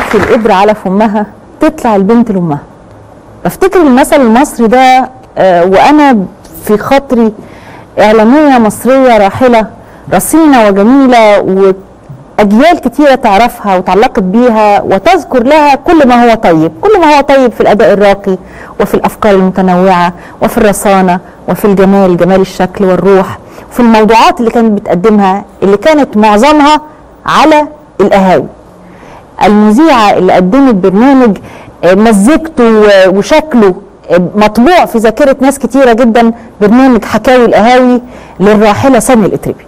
تحطي الإبرة على فمها تطلع البنت لأمها بفتكر المثل المصري ده آه، وأنا في خاطري إعلامية مصرية راحلة رصينة وجميلة وأجيال كتيرة تعرفها وتعلقت بيها وتذكر لها كل ما هو طيب كل ما هو طيب في الأداء الراقي وفي الأفكار المتنوعة وفي الرصانة وفي الجمال جمال الشكل والروح وفي الموضوعات اللي كانت بتقدمها اللي كانت معظمها على القهاوي المذيعة اللي قدمت برنامج آه، مزجته و- وشكله آه، مطبوع في ذاكرة ناس كتيرة جدا برنامج حكاوي القهاوي للراحلة سامي الإتربي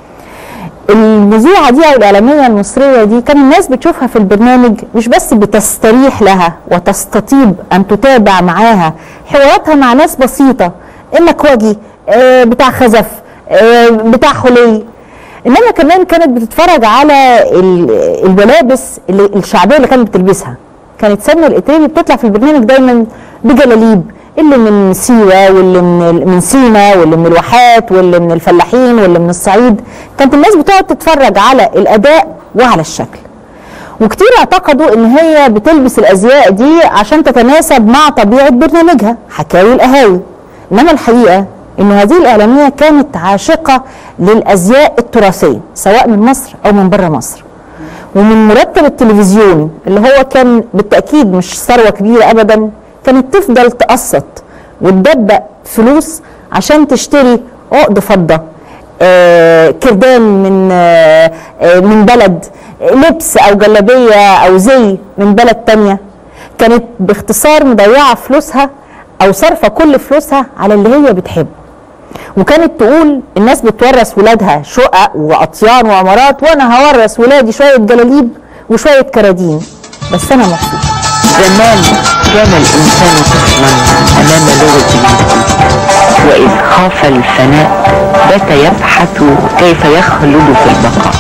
المذيعة دي أو الإعلامية المصرية دي كان الناس بتشوفها في البرنامج مش بس بتستريح لها وتستطيب أن تتابع معاها حواراتها مع ناس بسيطة المكواجي آه، بتاع خزف آه، بتاع حلي انما كمان كانت بتتفرج على ال- الملابس اللي الشعبيه اللي كانت بتلبسها كانت ساميه الاتريبي بتطلع في البرنامج دايما بجلاليب اللي من سيوه واللي من من سينا واللي من الواحات واللي من الفلاحين واللي من الصعيد كانت الناس بتقعد تتفرج على الاداء وعلى الشكل وكتير اعتقدوا ان هي بتلبس الازياء دي عشان تتناسب مع طبيعه برنامجها حكاوي القهاوي انما الحقيقه ان هذه الاعلاميه كانت عاشقه للازياء التراثيه سواء من مصر او من بره مصر ومن مرتب التلفزيون اللي هو كان بالتاكيد مش ثروه كبيره ابدا كانت تفضل تقسط وتدبق فلوس عشان تشتري عقد فضه آه، كردان من آه، آه، من بلد آه، لبس او جلابيه او زي من بلد تانية كانت باختصار مضيعه فلوسها او صارفه كل فلوسها على اللي هي بتحبه وكانت تقول الناس بتورث ولادها شقق واطيان وعمارات وانا هورث ولادي شويه جلاليب وشويه كرادين بس انا مبسوطه زمان كان الإنسان طفلا أمام لغة الموت وإذ خاف الفناء بات يبحث كيف يخلد في البقاء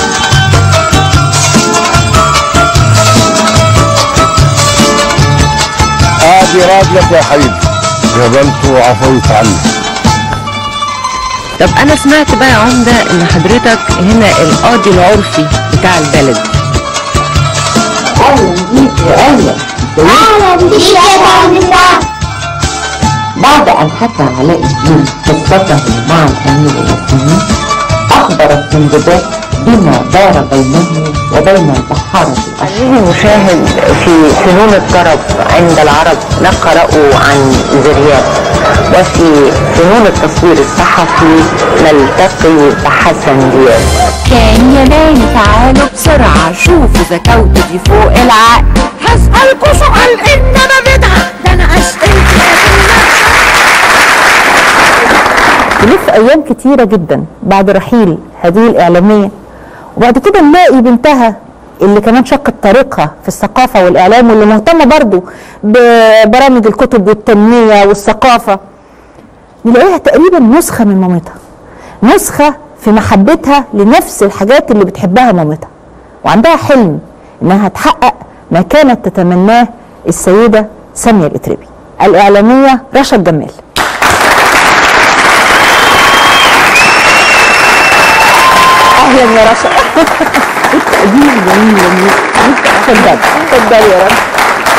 ادي راجلك يا حبيبي جبلت وعفوت عنك طب أنا سمعت بقى يا عمدة إن حضرتك هنا القاضي العرفي بتاع البلد بعد أن حكى علاء الدين قصته مع الأمير الإسلامي أخبر السندباد بما دار بينه وبين البحارة عزيزي المشاهد في فنون الطرب عند العرب نقرأ عن زرياب وفي فنون التصوير الصحفي نلتقي بحسن دياب كان ياباني تعالوا بسرعة شوفوا ذكاوته دي فوق العقل هسألكوا سؤال إنما بدعة ده أنا أسئلتي تلف ايام كتيره جدا بعد رحيل هذه الاعلاميه وبعد كده نلاقي بنتها اللي كمان شقت طريقها في الثقافه والاعلام واللي مهتمه برضو ببرامج الكتب والتنميه والثقافه نلاقيها تقريبا نسخه من مامتها نسخه في محبتها لنفس الحاجات اللي بتحبها مامتها وعندها حلم انها تحقق ما كانت تتمناه السيده ساميه الاتربي الاعلاميه رشا الجمال اهلا يا رشا التقديم جميل اتفضلي اتفضلي يا رشا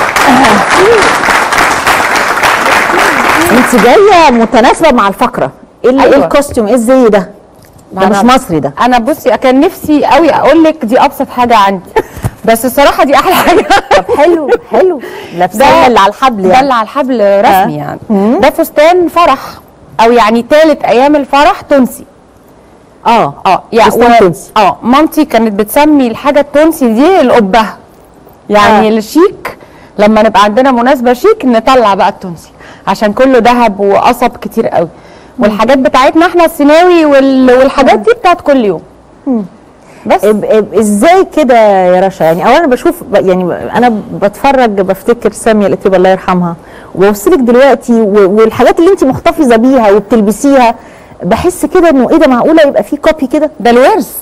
انت جايه متناسبه مع الفقره ايه اللي- ايه أيوة. الكوستيوم ايه الزي ده ده مش أنا- مصري ده انا بصي كان نفسي قوي اقول لك دي ابسط حاجه عندي بس الصراحه دي احلى حاجه طب حلو حلو لابسه اللي على الحبل ده يعني اللي على الحبل رسمي يعني ده فستان فرح او يعني ثالث ايام الفرح تونسي اه اه يعني فستان و- تونسي. اه مامتي كانت بتسمي الحاجه التونسي دي القبه يعني آه. آه. الشيك لما نبقى عندنا مناسبه شيك نطلع بقى التونسي عشان كله ذهب وقصب كتير قوي والحاجات بتاعتنا احنا السيناوي وال... والحاجات دي بتاعت كل يوم بس اب- اب- ازاي كده يا رشا يعني اولا بشوف ب- يعني انا بتفرج بفتكر ساميه الاتيب الله يرحمها وبوصلك دلوقتي و- والحاجات اللي انت محتفظه بيها وبتلبسيها بحس كده انه ايه ده معقوله يبقى في كوبي كده ده الورث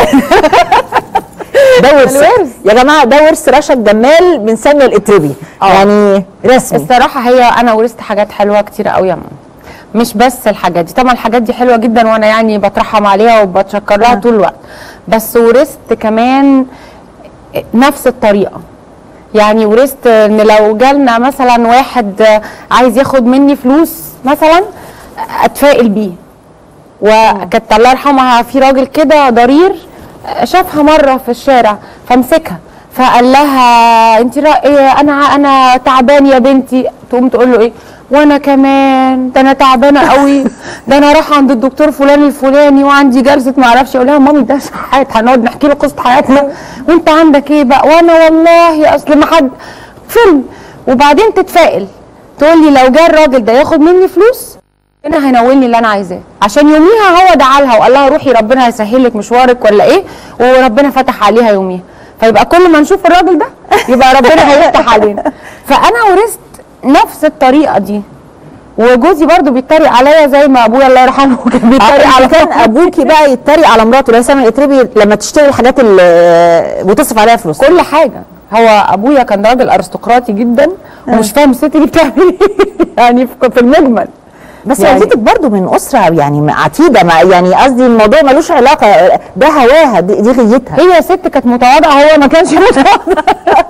ده ورث الورث. يا جماعه ده ورث رشا الجمال من ساميه الاتربي آه. يعني رسمي الصراحه هي انا ورثت حاجات حلوه كتير قوي يا ماما مش بس الحاجات دي طبعا الحاجات دي حلوه جدا وانا يعني بترحم عليها وبتشكر لها آه. طول الوقت بس ورثت كمان نفس الطريقه يعني ورثت ان لو جالنا مثلا واحد آه، عايز ياخد مني فلوس مثلا اتفائل بيه وكانت الله يرحمها في راجل كده ضرير آه، شافها مره في الشارع فمسكها فقال لها انت ايه انا انا تعبان يا بنتي تقوم تقول له ايه وانا كمان ده انا تعبانه قوي ده انا رايحه عند الدكتور فلان الفلاني وعندي جلسه ما اعرفش اقول لها مامي ده شحات هنقعد نحكي له قصه حياتنا وانت عندك ايه بقى وانا والله اصل ما حد فيلم وبعدين تتفائل تقول لي لو جه الراجل ده ياخد مني فلوس ربنا هينولني اللي انا عايزاه عشان يوميها هو دعا لها وقال لها روحي ربنا هيسهل لك مشوارك ولا ايه وربنا فتح عليها يوميها فيبقى كل ما نشوف الراجل ده يبقى ربنا هيفتح علينا فانا ورثت نفس الطريقه دي وجوزي برضو بيتريق عليا زي ما ابويا الله يرحمه كان بيتريق على على كان ابوكي بقى يتريق على مراته اللي هي سامي الاتربي لما تشتري الحاجات اللي وتصرف عليها فلوس كل حاجه هو ابويا كان راجل ارستقراطي جدا ومش فاهم الست دي بتعمل ايه يعني في في المجمل بس يعني- والدتك برضو من اسره يعني عتيده ما يعني قصدي الموضوع ملوش علاقه ده هواها دي, دي غيتها هي ست كانت متواضعه هو ما كانش متواضع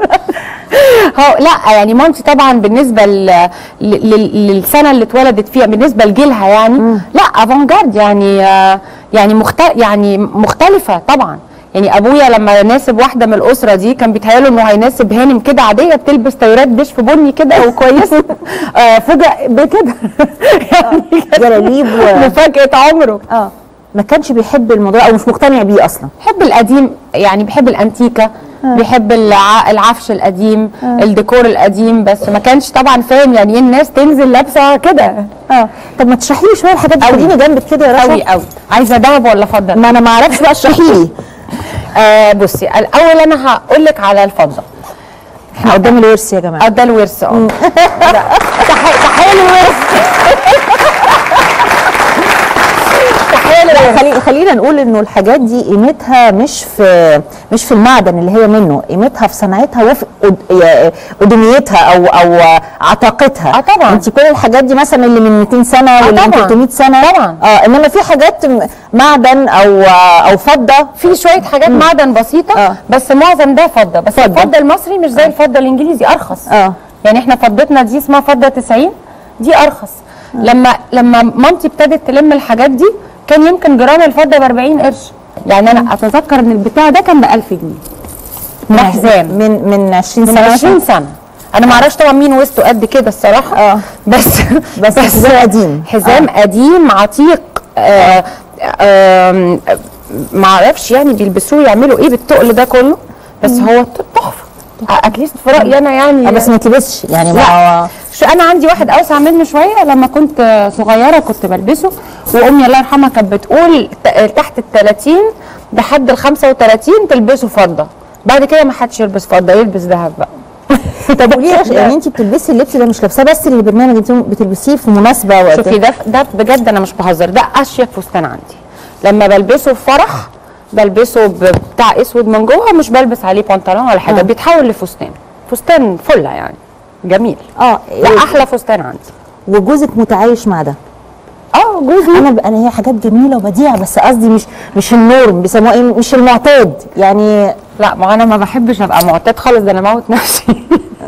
هو لا يعني مامتي طبعا بالنسبه ل... ل... للسنه اللي اتولدت فيها بالنسبه لجيلها يعني لا افانجارد يعني آه، يعني مخت... يعني مختلفه طبعا يعني ابويا لما يناسب واحده من الاسره دي كان بيتهيأله انه هيناسب هانم كده عاديه بتلبس تيرات دش في بني كده وكويسه آه فجأة بكده يعني كانت جلاليب و- مفاجاه عمره اه ما كانش بيحب الموضوع او مش مقتنع بيه اصلا بحب القديم يعني بحب الانتيكه بيحب الع... العفش القديم الديكور القديم بس ما كانش طبعا فاهم يعني ايه الناس تنزل لابسه كده اه طب ما تشرحي لي شويه الحاجات دي أوي. خليني جنبك كده يا رشا قوي قوي عايزه دهب ولا فضه ما انا ما اعرفش بقى اشرحي لي آه بصي الاول انا هقول لك على الفضه احنا قدام الورث يا جماعه اه ده الورث اه لا، تحية تحية للورث تحية لا للورث خلي خلينا نقول انه الحاجات دي قيمتها مش في مش في المعدن اللي هي منه قيمتها في صناعتها وفي قد- يا- قدميتها او او عتاقتها آه طبعا. انت كل الحاجات دي مثلا اللي من 200 سنه واللي من طبعا. 300 سنه طبعا. اه انما في حاجات م- معدن او او فضه في شويه حاجات معدن بسيطه آه. بس معظم ده فضه بس فضة. الفضه المصري مش زي الفضه الانجليزي ارخص اه يعني احنا فضتنا دي اسمها فضه 90 دي ارخص لما لما مامتي ابتدت تلم الحاجات دي كان يمكن جرام الفضه ب 40 قرش يعني انا اتذكر ان البتاع ده كان ب 1000 جنيه من حزام. من من 20 من سنه 20 سنه انا ما اعرفش طبعا مين وسطه قد كده الصراحه اه. بس بس حزام قديم. حزام قديم عتيق آه آه ما اعرفش يعني بيلبسوه يعملوا ايه بالتقل ده كله بس هو تحفه اتليست في رايي انا يعني آه، بس ما تلبسش يعني ما لا هو شو انا عندي واحد اوسع منه شويه لما كنت صغيره كنت بلبسه وامي الله يرحمها كانت بتقول ت- تحت ال 30 لحد ال 35 تلبسوا فضه بعد كده ما حدش يلبس فضه يلبس ذهب بقى طب قولي لي يعني انت بتلبسي اللبس ده مش لابساه بس للبرنامج انت بتلبسيه في مناسبه وقت شوفي ده ده بجد انا مش بهزر ده اشيك فستان عندي لما بلبسه في فرح بلبسه ب- بتاع اسود من جوه مش بلبس عليه بنطلون ولا حاجه آه. بيتحول لفستان فستان فله يعني جميل اه ده احلى فستان عندي وجوزك متعايش مع ده اه جوزي انا ب... انا هي حاجات جميله وبديعه بس قصدي مش مش النورم بيسموها ايه مش المعتاد يعني لا ما انا ما بحبش ابقى معتاد خالص ده انا اموت نفسي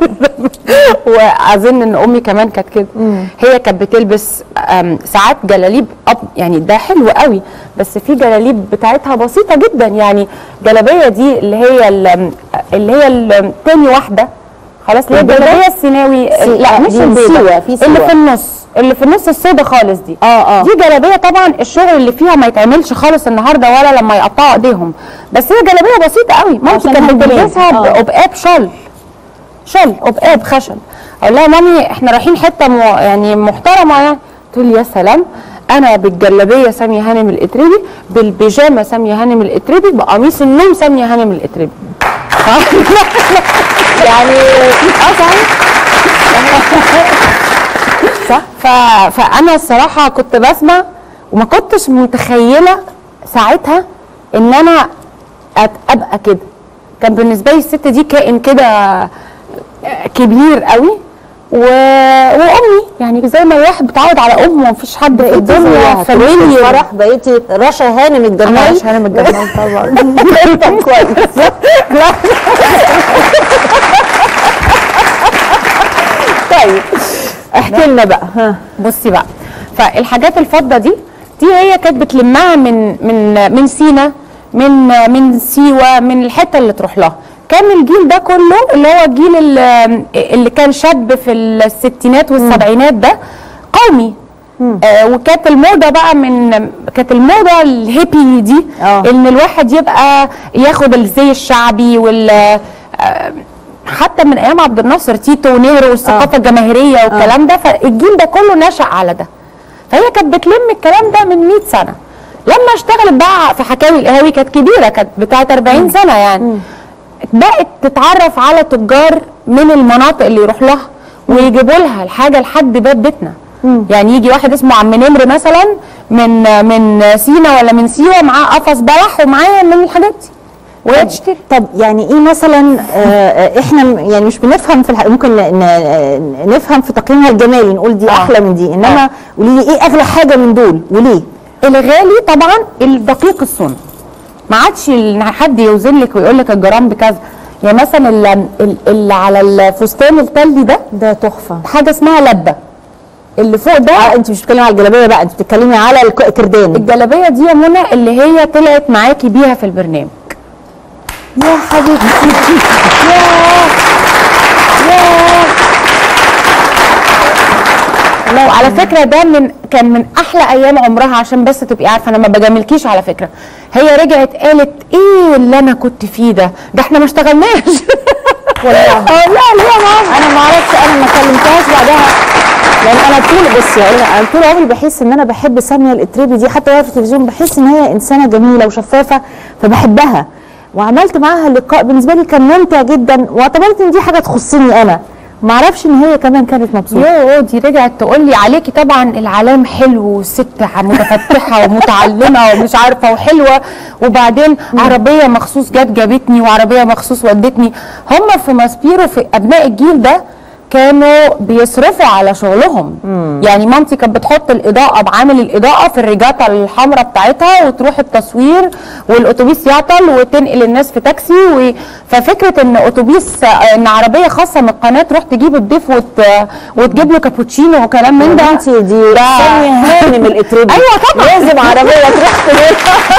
واظن ان امي كمان كانت كده هي كانت بتلبس أم، ساعات جلاليب أب يعني ده حلو قوي بس في جلاليب بتاعتها بسيطه جدا يعني جلابيه دي اللي هي ال- اللي هي ال- تاني واحده خلاص اللي هي البيضة؟ الجلابيه السيناوي سي- لا آه، مش دي البيضه سيوة، في سيوة. اللي في النص اللي في النص السودا خالص دي اه اه دي جلابيه طبعا الشغل اللي فيها ما يتعملش خالص النهارده ولا لما يقطعوا ايديهم بس هي جلابيه بسيطه قوي مامتي عشان كانت هاند ميد. بتلبسها آه. بقبقاب شل شل قبقاب خشب اقول لها مامي احنا رايحين حته مو يعني محترمه يعني تقول لي يا سلام انا بالجلابيه ساميه هانم الاتربي بالبيجامه ساميه هانم الاتربي بقميص النوم ساميه هانم الاتربي يعني اه صحيح صح ف... فانا الصراحه كنت بسمع وما كنتش متخيله ساعتها ان انا أت- ابقى كده كان بالنسبه لي الست دي كائن كده كبير قوي و... وامي يعني زي ما الواحد بتعود على امه ومفيش حد في الدنيا فاميلي فرح بقيتي رشا هانم الجمال انا مش هانم الجمال طبعا طب كويس احكي لنا بقى ها بصي بقى فالحاجات الفضه دي دي هي كانت بتلمها من من من سينا من من سيوه من الحته اللي تروح لها كان الجيل ده كله اللي هو الجيل اللي, اللي كان شاب في الستينات والسبعينات ده قومي آه وكانت الموضه بقى من كانت الموضه الهيبي دي آه. ان الواحد يبقى ياخد الزي الشعبي وال آه، حتى من ايام عبد الناصر تيتو ونهرو والثقافه الجماهيريه والكلام ده فالجيل ده كله نشا على ده فهي كانت بتلم الكلام ده من 100 سنه لما اشتغلت بقى في حكاوي القهاوي كانت كبيره كانت بتاعت 40 سنه يعني بقت تتعرف على تجار من المناطق اللي يروح لها ويجيبوا لها الحاجه لحد باب بيتنا يعني يجي واحد اسمه عم نمر مثلا من من سينا ولا من سيوه معاه قفص بلح ومعاه من الحاجات دي وهي تشتري طب يعني ايه مثلا آه، آه، احنا م- يعني مش بنفهم في الح... ممكن ن- ن- نفهم في تقييمها الجمالي نقول دي آه. احلى من دي انما قولي لي ايه اغلى حاجه من دول وليه؟ الغالي طبعا الدقيق الصنع ما عادش ال- حد يوزن لك ويقول لك الجرام بكذا يعني مثلا ال- ال- اللي على الفستان التلي ده ده تحفه حاجه اسمها لبه اللي فوق ده اه انت مش بتتكلمي على الجلابيه بقى انت بتتكلمي على الك- الكردان الجلابيه دي يا منى اللي هي طلعت معاكي بيها في البرنامج يا حبيبتي لا وعلى فكره ده من كان من احلى ايام عمرها عشان بس تبقي عارفه انا ما بجاملكيش على فكره هي رجعت قالت ايه اللي انا كنت فيه ده ده احنا ما اشتغلناش والله اه لا ليه يا ماما انا ما اعرفش انا ما كلمتهاش بعدها لان انا طول بصي هقول لك، انا طول عمري بحس ان انا بحب ساميه الاتريبي دي حتى وهي في التلفزيون بحس ان هي انسانه جميله وشفافه فبحبها وعملت معاها لقاء بالنسبه لي كان ممتع جدا واعتبرت ان دي حاجه تخصني انا ما اعرفش ان هي كمان كانت مبسوطه يوه دي رجعت تقول لي عليكي طبعا العلام حلو والست متفتحه ومتعلمه ومش عارفه وحلوه وبعدين عربيه مخصوص جت جابتني وعربيه مخصوص ودتني هم في ماسبيرو في ابناء الجيل ده كانوا بيصرفوا على شغلهم يعني مامتي كانت بتحط الاضاءه بعامل الاضاءه في الريجاتا الحمراء بتاعتها وتروح التصوير والاتوبيس يعطل وتنقل الناس في تاكسي و... ففكره ان اتوبيس ان عربيه خاصه من القناه تروح تجيب الضيف وت... وتجيب له كابوتشينو وكلام من ده انت دي ده- ساميه هانم الاتريبي ايوه طبعا لازم عربيه تروح تجيب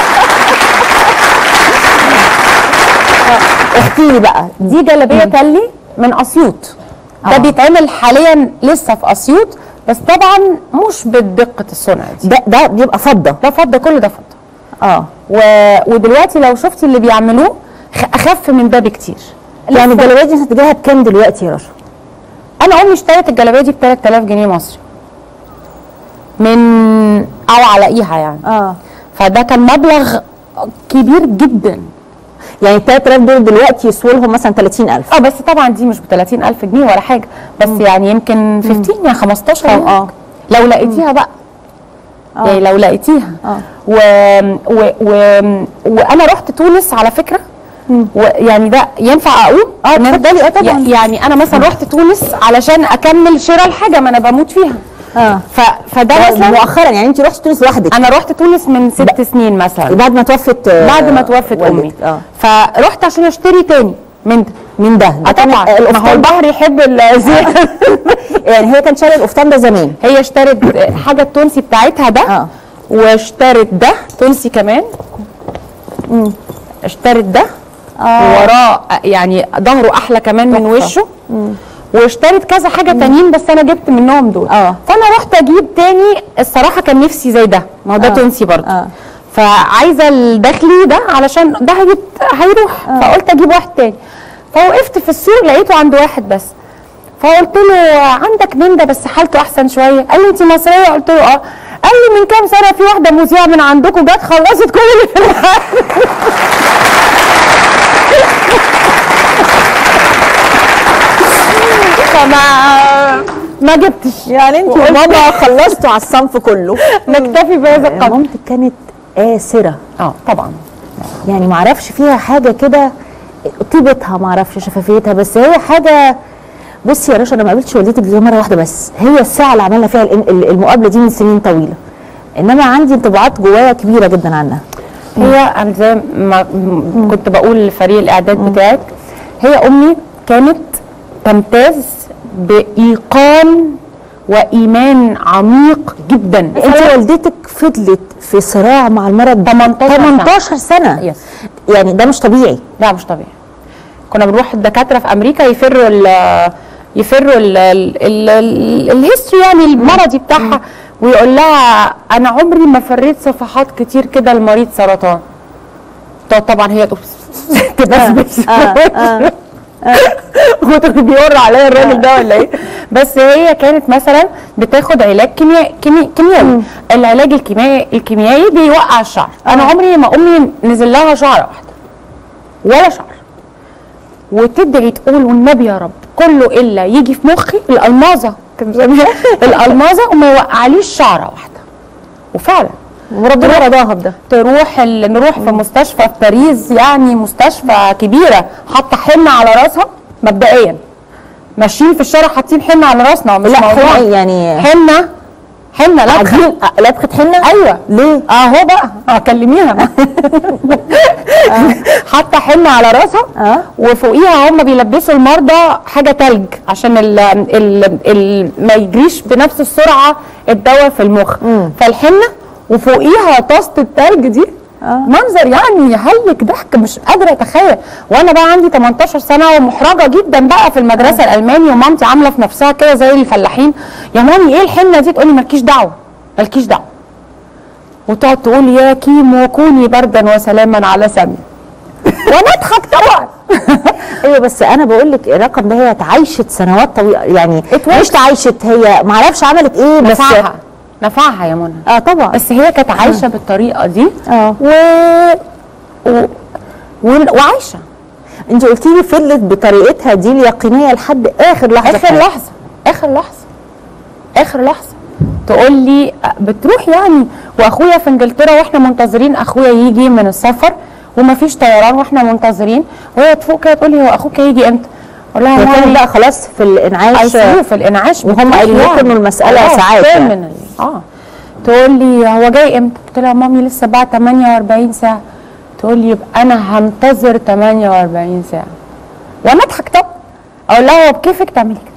احكي لي بقى دي جلابيه تلي من اسيوط ده آه. بيتعمل حاليا لسه في اسيوط بس طبعا مش بدقه الصنع دي ده ده بيبقى فضه ده فضه كله ده فضه اه و... ودلوقتي لو شفتي اللي بيعملوه خ- اخف من ده بكتير يعني الجلابيه دي هتجيبها بكام دلوقتي يا رشا؟ انا امي اشترت الجلابيه دي ب 3000 جنيه مصري من او علقيها يعني اه فده كان مبلغ كبير جدا يعني ال 3000 دول دلوقتي يسووا لهم مثلا 30000 اه بس طبعا دي مش ب 30000 جنيه ولا حاجه بس يعني يمكن 15 يعني 15 يعني. اه. لو لقيتيها بقى يعني لو لقيتيها اه. و... و... و... وانا رحت تونس على فكره ويعني ده ينفع اقول اه اتفضلي اه طبعا يعني انا مثلا رحت تونس علشان اكمل شراء الحاجه ما انا بموت فيها اه ف... فده مثلا مؤخرا يعني انت رحتي تونس لوحدك انا رحت تونس من ست سنين مثلا بعد ما توفت آه، بعد ما توفت امي والدتك. اه فرحت عشان اشتري تاني من ده من ده اه طبعا ما هو القفطان البحر يحب الزيت يعني هي كانت شايله القفطان ده زمان هي اشترت حاجه التونسي بتاعتها ده اه. واشترت ده تونسي كمان اشترت ده ووراه يعني ظهره احلى كمان من وشه واشترت كذا حاجه تانيين بس انا جبت منهم دول اه. فانا رحت اجيب تاني الصراحه كان نفسي زي ده ما هو ده اه. تونسي برضه اه. فعايزه الداخلي ده علشان ده هيجيب هيروح فقلت اجيب واحد تاني فوقفت في السوق لقيته عند واحد بس فقلت له عندك من ده بس حالته احسن شويه قال لي انت مصريه قلت له اه قال لي من كام سنه في واحده مذيعه من عندكم جت خلصت كل اللي في العالم فما ما جبتش يعني انت وماما خلصتوا على الصنف كله نكتفي بهذا القدر مامتك كانت آسرة اه طبعا يعني ما اعرفش فيها حاجه كده طيبتها ما اعرفش شفافيتها بس هي حاجه بصي يا رشا انا ما قابلتش والدتك غير مره واحده بس هي الساعه اللي عملنا فيها الإن- ال- المقابله دي من سنين طويله انما عندي انطباعات جوايا كبيره جدا عنها هي أنا زي ما م- كنت بقول لفريق الاعداد بتاعك هي امي كانت تمتاز بايقان وايمان عميق جدا انت والدتك فضلت في صراع مع المرض 18 سنة. 18 سنه يس. يعني ده مش طبيعي لا مش طبيعي كنا بنروح الدكاتره في امريكا يفروا ال يفروا ال ال ال ال الهيستوري يعني المرضي بتاعها ويقول لها انا عمري ما فريت صفحات كتير كده لمريض سرطان تقعد طبعا هي تقول تبسبس وتقول بيقر عليا الراجل ده ولا ايه بس هي كانت مثلا بتاخد علاج كيميائي كيمي- كيميائي العلاج الكيميائي الكيميائي بيوقع الشعر انا عمري ما امي نزل لها شعره واحده ولا شعر وتدعي تقول والنبي يا رب كله الا يجي في مخي الالمازه كانت بتسميها الالمازه وما يوقعليش شعره واحده وفعلا وربنا رضاها بده تروح ال... نروح في مستشفى في باريس يعني مستشفى كبيره حاطه حنه على راسها مبدئيا ماشيين في الشارع حاطين حنه على راسنا مش لا موضوع. حنة حنه حنه حنه لا عايزين لبخه حنه ايوه ليه؟ اهو بقى اه كلميها حاطه حنه على راسها آه. وفوقيها هم بيلبسوا المرضى حاجه تلج عشان ال ال ال ما يجريش بنفس السرعه الدواء في المخ فالحنه وفوقيها طاسه التلج دي منظر يعني يهلك ضحك مش قادره اتخيل وانا بقى عندي 18 سنه ومحرجه جدا بقى في المدرسه الالماني ومامتي عامله في نفسها كده زي الفلاحين يا مامي ايه الحنه دي تقولي مالكيش دعوه مالكيش دعوه وتقعد تقول يا كيمو كوني بردا وسلاما على سمي ونضحك طبعا ايوه بس انا بقول لك الرقم ده هي تعايشت سنوات طويله يعني اتولد. مش تعايشت هي ما اعرفش عملت ايه بس نفعها نفعها يا منى اه طبعا بس هي كانت عايشه بالطريقه دي اه و... و... و... وعايشه انت قلتي لي فضلت بطريقتها دي اليقينيه لحد اخر لحظه في اخر حياتها. لحظه اخر لحظه اخر لحظه تقول لي بتروح يعني واخويا في انجلترا واحنا منتظرين اخويا يجي من السفر ومفيش طيران واحنا منتظرين وهي تفوق كده تقول لي هو اخوك هيجي امتى؟ اقول لها هي كانت مامي بقى خلاص في الانعاش اي في الانعاش وهم بتروح قايلين لكم يعني. إنه المسألة آه، ساعات يعني. terminal. اه تقول لي هو جاي امتى؟ قلت لها مامي لسه بعد 48 ساعه تقول لي يبقى انا هنتظر 48 ساعه وانا اضحك طب اقول لها هو بكيفك تعملي كده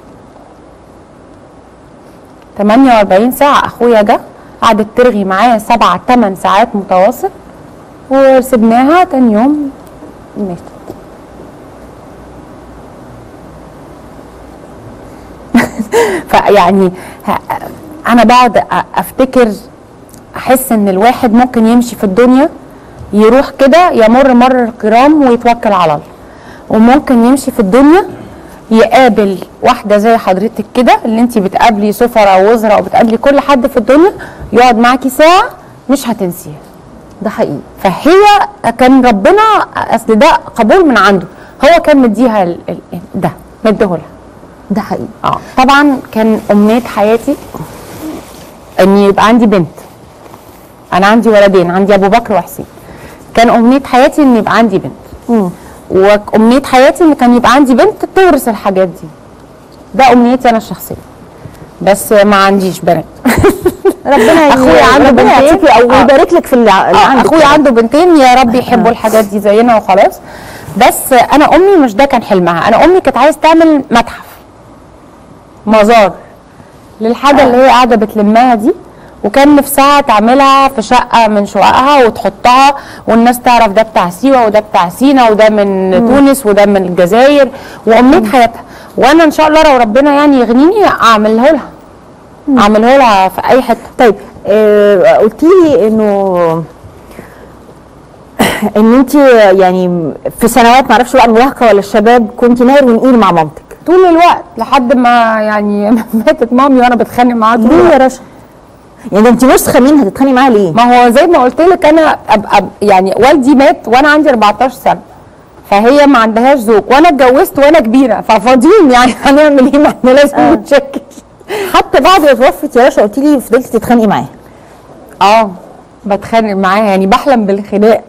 48 ساعه اخويا جه قعدت ترغي معايا سبع ثمان ساعات متواصل وسبناها تاني يوم ماتت فيعني ه- انا بقعد أ- افتكر احس ان الواحد ممكن يمشي في الدنيا يروح كده يمر مر الكرام ويتوكل على الله وممكن يمشي في الدنيا يقابل واحده زي حضرتك كده اللي انت بتقابلي سفراء ووزراء وبتقابلي كل حد في الدنيا يقعد معاكي ساعه مش هتنسيها ده حقيقي فهي كان ربنا اصل ده قبول من عنده هو كان مديها ال- ال- ده مديهولها ده حقيقي اه طبعا كان امنيه حياتي ان يبقى عندي بنت انا عندي ولدين عندي ابو بكر وحسين كان امنيه حياتي ان يبقى عندي بنت وامنيه حياتي ان كان يبقى عندي بنت تورث الحاجات دي ده امنيتي انا الشخصيه بس ما عنديش بنات ربنا أخويا عنده ربنا بنتين. يعطيكي او آه. يبارك لك في اللي ع- اللي آه، عندك اخويا عنده بنتين يا رب يحبوا الحاجات دي زينا وخلاص بس انا امي مش ده كان حلمها انا امي كانت عايز تعمل متحف مزار للحاجه اللي هي قاعده بتلمها دي وكان نفسها تعملها في شقه من شققها وتحطها والناس تعرف ده بتاع سيوه وده بتاع سينا وده من تونس وده من الجزائر وامنيه حياتها وانا ان شاء الله لو ربنا يعني يغنيني اعمله لها اعمله لها في اي حته طيب آه قلتي لي انه ان انت يعني في سنوات ما اعرفش بقى المراهقه ولا الشباب كنت نار ونقيل مع مامتك طول الوقت لحد ما يعني ماتت مامي وانا بتخانق معاها طول ليه الوقت. يا رشا؟ يعني ده انت نسخه منها هتتخانقي معاها ليه؟ ما هو زي ما قلت لك انا ابقى يعني والدي مات وانا عندي 14 سنه فهي ما عندهاش زوج وانا اتجوزت وانا كبيره ففاضيين يعني هنعمل ايه ما احنا لازم نتشكل حتى بعد ما توفت يا رشا قلتي لي فضلتي تتخانقي معاها اه بتخانق معاها يعني بحلم بالخناق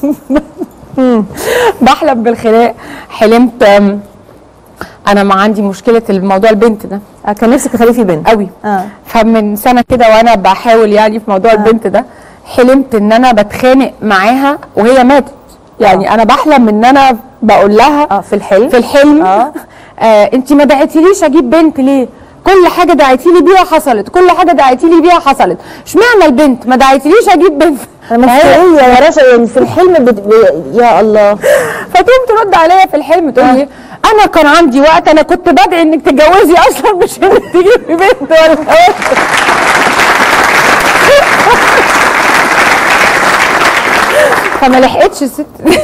بحلم بالخناق حلمت أم، انا ما عندي مشكله الموضوع البنت ده آه، كان نفسك تخلفي بنت قوي اه فمن سنه كده وانا بحاول يعني في موضوع البنت ده حلمت ان انا بتخانق معاها وهي ماتت يعني انا بحلم ان انا بقول لها اه في الحلم في الحلم آه. آه انت ما دعيتيليش اجيب بنت ليه كل حاجه دعيتي لي بيها حصلت كل حاجه دعيتي لي بيها حصلت اشمعنى البنت ما دعيتيليش اجيب بنت مفترية يا رشا يعني في الحلم بت... ب... يا الله فتقوم ترد عليا في الحلم تقول لي انا كان عندي وقت انا كنت بدعي انك تتجوزي اصلا مش انك تجيبي بنت ولا ولد. فما لحقتش الست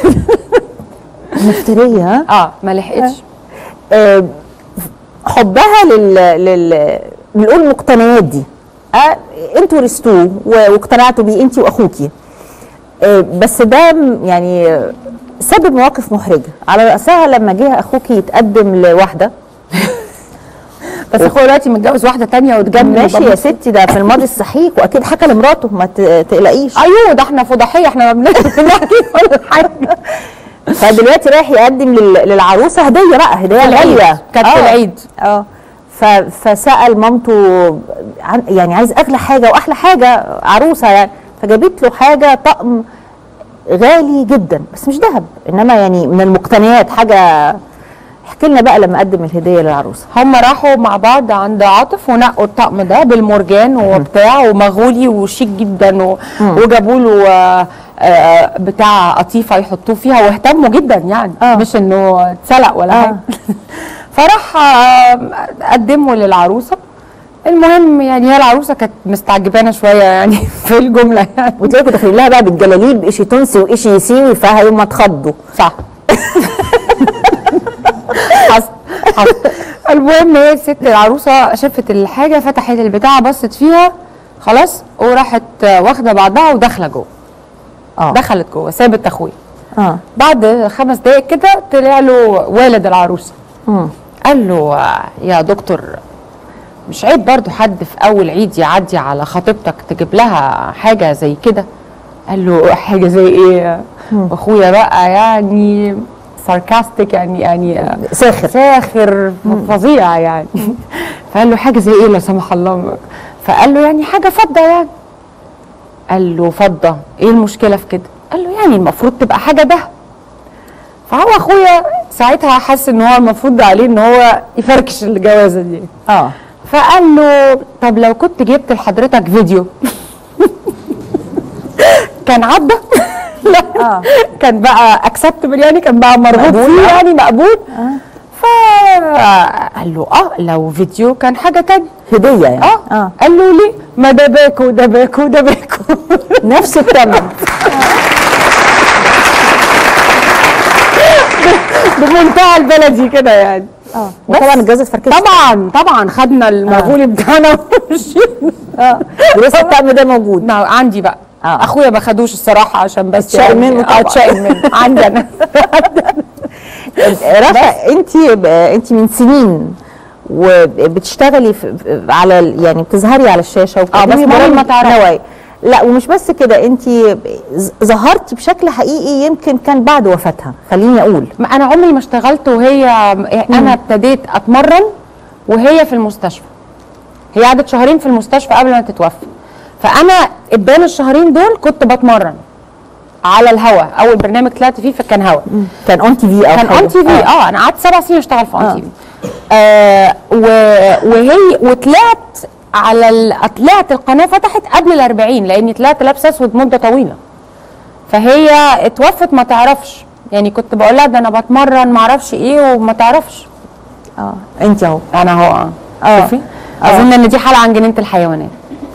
مفترية ها اه ما لحقتش آه، حبها لل لل نقول المقتنيات دي آه، انتوا ورثتوه و- واقتنعتوا بيه انت واخوكي آه، بس ده م- يعني آه، سبب مواقف محرجه على راسها لما جه اخوكي يتقدم لواحده بس اخويا دلوقتي متجوز واحده تانية واتجنن ماشي يا وبابا- ستي ده في الماضي السحيق واكيد حكى لمراته ما ت- تقلقيش ايوه ده احنا فضحيه احنا ما بنحكي ولا حاجه فدلوقتي رايح يقدم لل- للعروسه هديه بقى هديه العيد. غاليه كانت في آه. العيد. اه ف- فسال مامته عن يعني عايز اغلى حاجه واحلى حاجه عروسه يعني فجابت له حاجه طقم غالي جدا بس مش ذهب انما يعني من المقتنيات حاجه احكي لنا بقى لما قدم الهديه للعروسه هم راحوا مع بعض عند عاطف ونقوا الطقم ده بالمرجان وبتاع ومغولي وشيك جدا و... وجابوا له آه، آه، بتاع قطيفه يحطوه فيها واهتموا جدا يعني آه. مش انه اتسلق ولا آه. حاجه فراح آه، قدمه للعروسه المهم يعني هي العروسه كانت مستعجبانه شويه يعني في الجمله يعني وتلاقوا داخلين لها بقى بالجلاليب اشي تونسي واشي سيوي فهيوم اتخضوا صح حصل حصل المهم هي الست العروسه شافت الحاجه فتحت البتاعه بصت فيها خلاص وراحت واخده بعضها وداخله جوه اه دخلت جوه سابت اخويا اه بعد خمس دقايق كده طلع له والد العروسه مم. قال له آه، يا دكتور مش عيب برضو حد في اول عيد يعدي على خطيبتك تجيب لها حاجه زي كده قال له حاجه زي ايه اخويا بقى يعني ساركاستيك يعني يعني آه، ساخر ساخر فظيع يعني فقال له حاجه زي ايه لا سمح الله فقال له يعني حاجه فضه يعني قال له فضه ايه المشكله في كده قال له يعني المفروض تبقى حاجه دهب فهو اخويا ساعتها حس ان هو المفروض عليه ان هو يفركش الجوازه دي اه فقال له طب لو كنت جبت لحضرتك فيديو كان عدى لا آه. كان بقى اكسبتبل يعني كان بقى مرغوب مقبول، فيه آه. يعني مقبول فقال له اه لو فيديو كان حاجه تانية هديه يعني اه, اه قال له ليه ما ده باكو ده باكو ده باكو نفس الثمن بمنتهى البلدي كده يعني اه وطبعا الجواز اتفركش طبعا طبعا خدنا المغولي بتاعنا ومشينا اه ولسه الطقم ده موجود نعم عندي بقى آه. اخويا ما خدوش الصراحه عشان بس اتشائم منه اه طبعا. اتشائم منه عندي انا رشا انت انت من سنين وبتشتغلي في في- على ال- يعني بتظهري على الشاشه اه، وبتقدمي بس ماما برامج ما تعرفش. نوعية. لا ومش بس كده انت ز- ظهرتي بشكل حقيقي يمكن كان بعد وفاتها خليني اقول ما انا عمري ما اشتغلت وهي انا ابتديت اتمرن وهي في المستشفى هي قعدت شهرين في المستشفى قبل ما تتوفى فانا ابان الشهرين دول كنت بتمرن على الهوا اول برنامج طلعت فيه كان هوا كان اون تي في او كان حاجة. اون تي في اه انا قعدت سبع سنين اشتغل في اون تي في آه و- وهي وطلعت على ال... طلعت القناه فتحت قبل ال 40 لاني طلعت لابسه اسود مده طويله فهي اتوفت ما تعرفش يعني كنت بقول لها ده انا بتمرن ما اعرفش ايه وما تعرفش اه انت اهو انا هو اه. شوفي اظن ان دي حلقه عن جنينه الحيوانات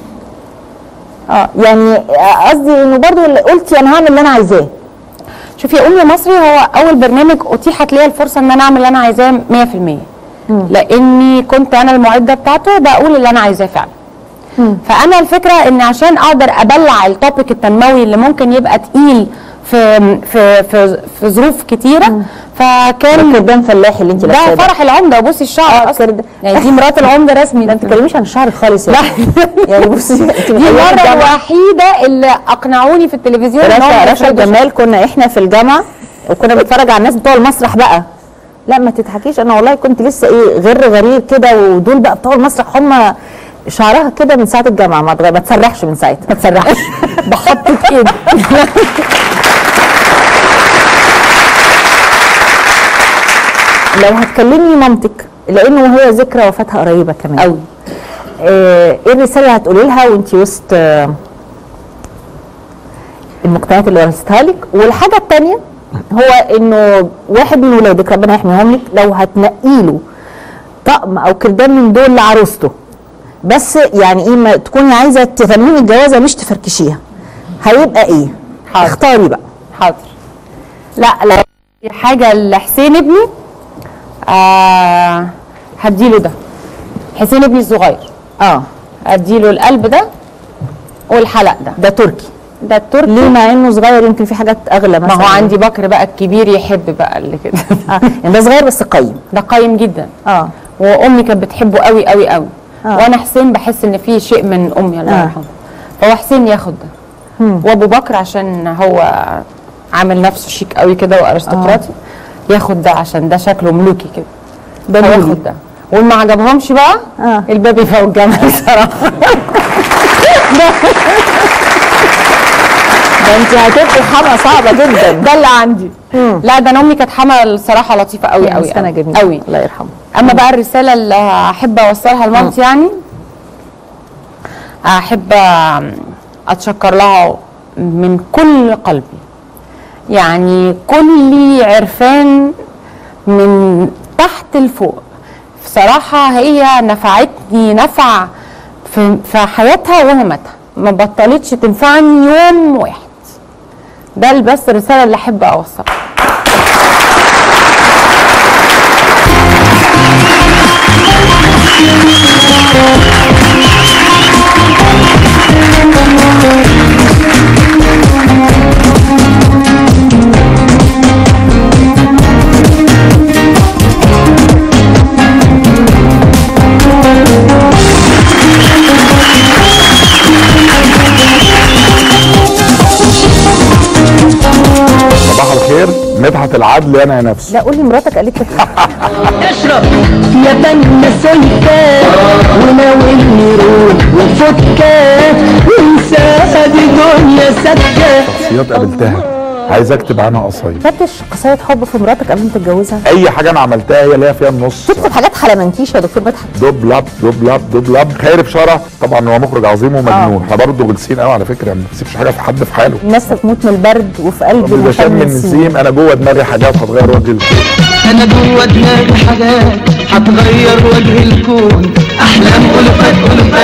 اه يعني آه، قصدي انه برضو اللي قلتي انا هعمل اللي انا عايزاه شوفي يا امي مصري هو اول برنامج اتيحت ليا الفرصه ان انا اعمل اللي انا عايزاه 100% لاني كنت انا المعده بتاعته بقول اللي انا عايزاه فعلا فانا الفكره ان عشان اقدر ابلع التوبيك التنموي اللي ممكن يبقى تقيل في في في, في ظروف كتيره فكان كردان فلاحي اللي انت ده لابساه فرح العمده وبصي الشعر اه اصلا كرد- يعني دي مرات العمده رسمي ما تتكلميش عن الشعر خالص يعني يعني بصي انت دي متخيلة المره الجامعة؟ الوحيده اللي اقنعوني في التلفزيون إن هم رشا رشا يفردوا جمال كنا احنا في الجامعه وكنا بنتفرج على الناس بتوع المسرح بقى لا ما تضحكيش انا والله كنت لسه ايه غير غريب كده ودول بقى بتوع المسرح هم شعرها كده من ساعه الجامعه ما اتغير- ما تسرحش من ساعتها ما تسرحش بحطة ايد لو هتكلمي مامتك لانه هي ذكرى وفاتها قريبه كمان قوي آه، ايه الرساله اللي هتقولي لها وانت وسط آه، المقتنيات اللي ورثتها لك والحاجه الثانيه هو انه واحد من ولادك ربنا يحميهم لك لو هتنقي له طقم او كردان من دول لعروسته بس يعني ايه ما تكوني عايزه تغنيني الجوازه مش تفركشيها هيبقى ايه؟ حاضر. اختاري بقى حاضر لا لا حاجه لحسين ابني آه هديله ده حسين ابني الصغير اه اديله القلب ده والحلق ده ده تركي ده التركي ليه مع انه صغير يمكن في حاجات اغلى ما مثلا هو عندي بكر بقى الكبير يحب بقى اللي كده اه يعني ده صغير بس قيم ده قايم جدا اه وامي كانت بتحبه قوي قوي قوي آه. وانا حسين بحس ان في شيء من امي الله آه. يرحمها فهو حسين ياخد ده وابو بكر عشان هو عامل نفسه شيك قوي كده وارستقراطي ياخد ده عشان ده شكله ملوكي كده ده هو لولي. ياخد ده واللي ما عجبهمش بقى آه. الباب يفوق الجمل صراحه ده انت هتبقي حما صعبه جدا ده اللي عندي لا ده انا امي كانت حما الصراحه لطيفه قوي قوي مسكنه قوي جميله قوي الله يرحمه اما بقى الرساله اللي احب اوصلها لمامتي يعني احب اتشكر لها من كل قلبي يعني كل عرفان من تحت لفوق بصراحة هي نفعتني نفع في, في حياتها ومماتها ما بطلتش تنفعني يوم واحد ده بس الرسالة اللي أحب أوصلها صباح الخير مدحت العدل انا يا نفسي لا قولي مراتك قالت لك اشرب يا بن سلكة وناولني روح وفكة وانسى ادي دنيا سكة شخصيات قابلتها عايز اكتب عنها قصايد فتش قصايد حب في مراتك قبل ما تتجوزها اي حاجه انا عملتها هي ليها فيها النص تكتب حاجات حلمنتيش يا دكتور مدحت دوب لاب دوب لاب دوب لاب خير بشاره طبعا هو مخرج عظيم ومجنون احنا برضه غلسين قوي على فكره ما بنسيبش حاجه في حد في حاله الناس هتموت من البرد وفي قلب اذا شم المحامي النسيم انا جوه دماغي حاجات هتغير وجه الكون انا جوه دماغي حاجات هتغير وجه الكون احلام الفات الفات